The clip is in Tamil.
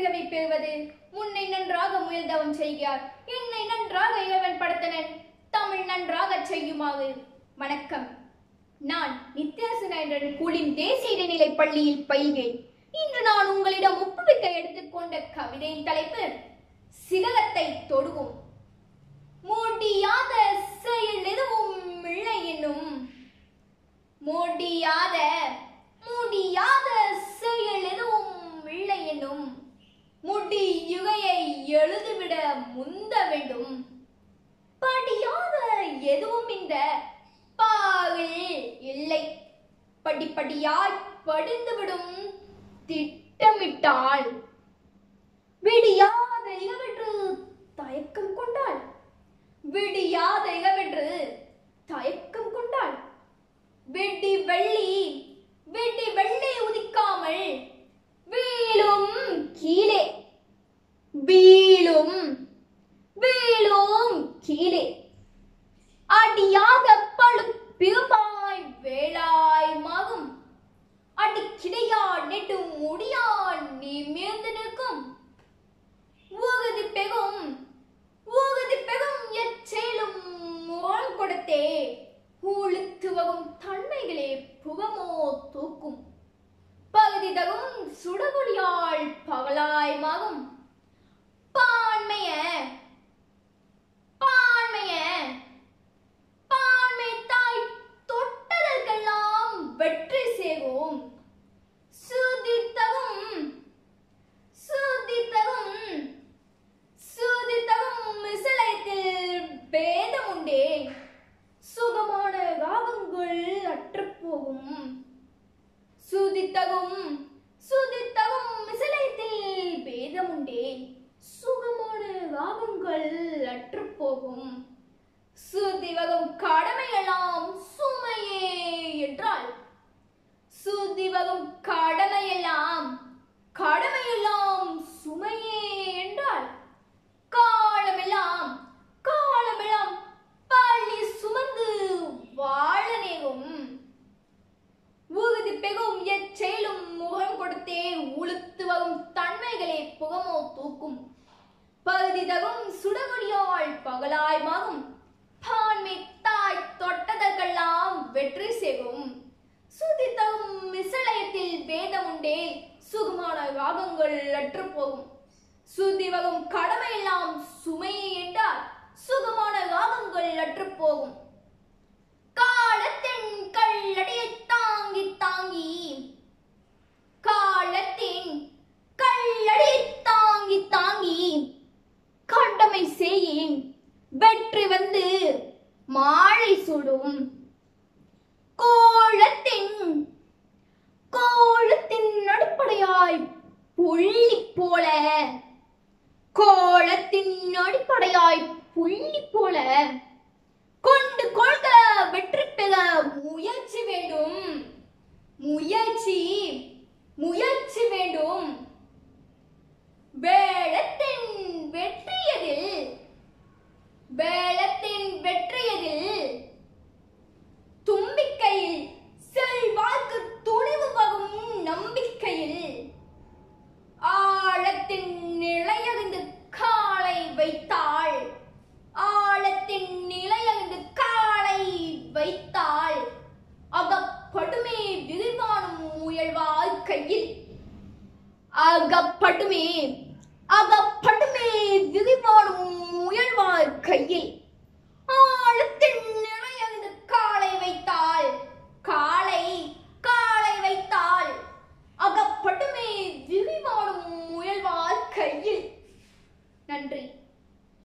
மிகவை பெறுவது முன்னை நன்றாக முயல்தவம் செய்கிறார் என்னை நன்றாக இறைவன் படுத்தனன் தமிழ் நன்றாக செய்யுமாறு வணக்கம் நான் நித்யாசனன் கூலின் தேசிய இடைநிலை பள்ளியில் பயில்கிறேன் இன்று நான் உங்களிடம் ஒப்புவிக்க எடுத்துக்கொண்ட கவிதையின் தலைப்பு சிகரத்தை தொடுவோம் முடியாத செயல் எதுவும் இல்லை என்னும் முடியாத முடியாத செயல் எதுவும் இல்லை என்னும் முடியுகையை எழுதிவிட முந்த வேண்டும் படியாத எதுவும் இந்த பாவில் இல்லை படிப்படியாய் படிந்துவிடும் திட்டமிட்டால் விடியாத இகவென்று தயக்கம் கொண்டாள் விடியாத இகவென்று தயக்கம் கொண்டாள் வெடி வெள்ளி வெடி வெள்ளி உதிக்காமல் வீழும் கீழே வீழும் வீழும் கீழே அடியாக பழு பிறப்பாய் வேளாய் மாகும் அடிக்கிடையா நெடும் முடியான் நிமிர்ந்து நிற்கும் ஊகதி பெகும் ஊகதி பெகும் எச்சேலும் முகம் கொடுத்தே ஊழுத்து வகும் தன்மைகளே புகமோ தூக்கும் பகுதி தகும் சுடகொடியாள் பகலாய் மாகும் பான்மைய பான்மைய பான்மை தாய் தொட்டதற்கெல்லாம் வெற்றி செய்வோம் சுதித்தகும் சுதித்தகும் சுதித்தகும் மிசலயத்தில் பேதம் உண்டே சுகமான ராகங்கள் அற்றுப்போகும் சுதித்தகும் சுதித்தகும் மிசலயத்தில் பேதம் உண்டே சுகமான ராகங்கள் அற்றுப்போகும் சுதிவகம் கடமையெல்லாம் சுமையே என்றால் சுதிவகம் கடமையெல்லாம் கடமையெல்லாம் சுமையே என்றால் காலமெல்லாம் காலமெல்லாம் பள்ளி சுமந்து வாழ நேரும் ஊகுதி பெகும் எச்செயலும் முகம் கொடுத்தே உளுத்து வரும் தன்மைகளே புகமோ தூக்கும் பகுதி தகும் சுடகொடியாள் பகலாய் மாகும் பான்மை தாய் தொட்டதற்கெல்லாம் வெற்றி செய்கும் சுதித்தகும் மிசலயத்தில் வேதம் உண்டே சுகமான ராகங்கள் அற்று போகும் சுதிவகம் கடமையெல்லாம் சுமையே என்றால் சுகமான ராகங்கள் அற்று போகும் காலத்தின் கல்லடியை தாங்கி தாங்கி காலத்தின் கல்லடியை தாங்கி தாங்கி கடமை செய்யின் வெற்றி வந்து மாலை சுடும் கோலத்தின் கோலத்தின் அடிப்படையாய் புள்ளி போல கோலத்தின் அடிப்படையாய் புள்ளி போல கொண்டு கொள்க வெற்றி பெற முயற்சி வேண்டும் முயற்சி முயற்சி வேண்டும் வேளத்தின் வெற்றியதில் வேளத்தின் வெற்றியதில் தும்பிக்கையில் செல்வாக்கு துணிவு வகும் நம்பிக்கையில் ஆழத்தின் நிலையறிந்து காலை வைத்தாள் ஆழத்தின் நிலையறிந்து காலை வைத்தாள் அகப்படுமே விரிவானும் முயல்வாய் கையில் அகப்படுமே அகப்படுமே விரிவானும் முயல்வாய் கையில்